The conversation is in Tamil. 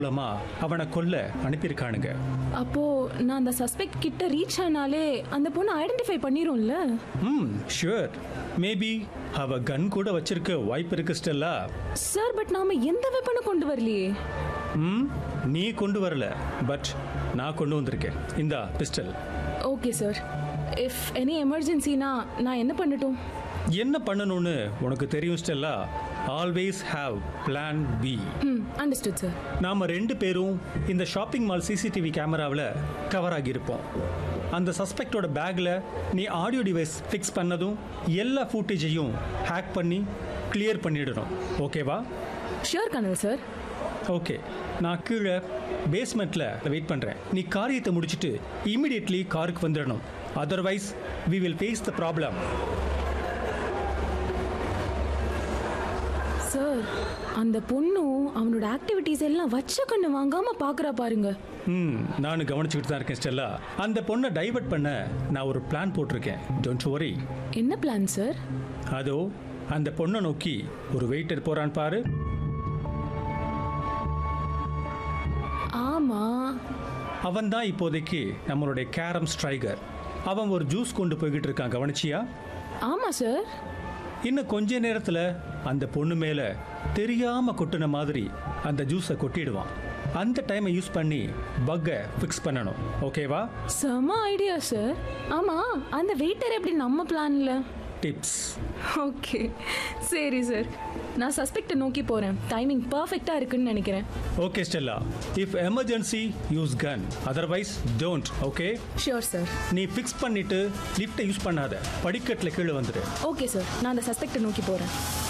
மூலமா அவனை கொல்ல அனுப்பியிருக்கானுங்க அப்போ நான் அந்த சஸ்பெக்ட் கிட்ட ரீச் ஆனாலே அந்த பொண்ணு ஐடென்டிஃபை பண்ணிரும்ல ம் ஷுவர் மேபி அவ கன் கூட வச்சிருக்க வாய்ப்பு இருக்கு ஸ்டெல்லா சார் பட் நாம எந்த வெப்பனும் கொண்டு வரலையே ம் நீ கொண்டு வரல பட் நான் கொண்டு வந்திருக்கேன் இந்தா pistol okay sir if any எமர்ஜென்சினா நான் என்ன பண்ணட்டும் என்ன பண்ணணும்னு உனக்கு தெரியும் Stella always have plan B ம் அண்டர்ஸ்டுட் சார் நாம ரெண்டு பேரும் இந்த ஷாப்பிங் மால் சிசிடிவி கேமராவில் கவர் ஆகியிருப்போம் அந்த சஸ்பெக்டோட பேக்கில் நீ ஆடியோ டிவைஸ் ஃபிக்ஸ் பண்ணதும் எல்லா ஃபூட்டேஜையும் ஹேக் பண்ணி கிளியர் பண்ணிடணும் ஓகேவா ஷியோர் கனல் சார் ஓகே நான் கீழே பேஸ்மெண்ட்டில் வெயிட் பண்ணுறேன் நீ காரியத்தை முடிச்சுட்டு இமிடியட்லி காருக்கு வந்துடணும் otherwise we will face the problem sir அந்த பொண்ணும் அவனோட ஆக்டிவிட்டீஸ் எல்லாம் வச்ச கண்ணு வாங்காம பாக்குறா பாருங்க ம் நானும் கவனிச்சுக்கிட்டு தான் இருக்கேன் ஸ்டெல்லா அந்த பொண்ணை டைவர்ட் பண்ண நான் ஒரு பிளான் போட்டிருக்கேன் டோன்ட் worry என்ன பிளான் சார் அதோ அந்த பொண்ணை நோக்கி ஒரு வெயிட்டர் போறான் பாரு ஆமா அவன் தான் இப்போதைக்கு நம்மளுடைய கேரம் ஸ்ட்ரைகர் அவன் ஒரு ஜூஸ் கொண்டு போய்கிட்டு இருக்கான் கவனிச்சியா ஆமா சார் இன்னும் கொஞ்ச நேரத்துல அந்த பொண்ணு மேல தெரியாம கொட்டின மாதிரி அந்த ஜூஸை கொட்டிடுவான் அந்த டைமை யூஸ் பண்ணி பக்கை ஃபிக்ஸ் பண்ணணும் ஓகேவா செம ஐடியா சார் ஆமா அந்த வெயிட்டர் எப்படி நம்ம பிளான்ல டிப்ஸ் ஓகே சரி சார் நான் சஸ்பெக்டை நோக்கி போறேன் டைமிங் பர்ஃபெக்டா இருக்குன்னு நினைக்கிறேன் okay Stella if emergency use gun otherwise don't okay sure sir நீ ஃபிக்ஸ் பண்ணிட்டு லிஃப்ட்டை யூஸ் பண்ணாத படிக்கட்டில் கீழே வந்துடு ஓகே சார் நான் அந்த சஸ்பெக்டை நோக்கி போறேன்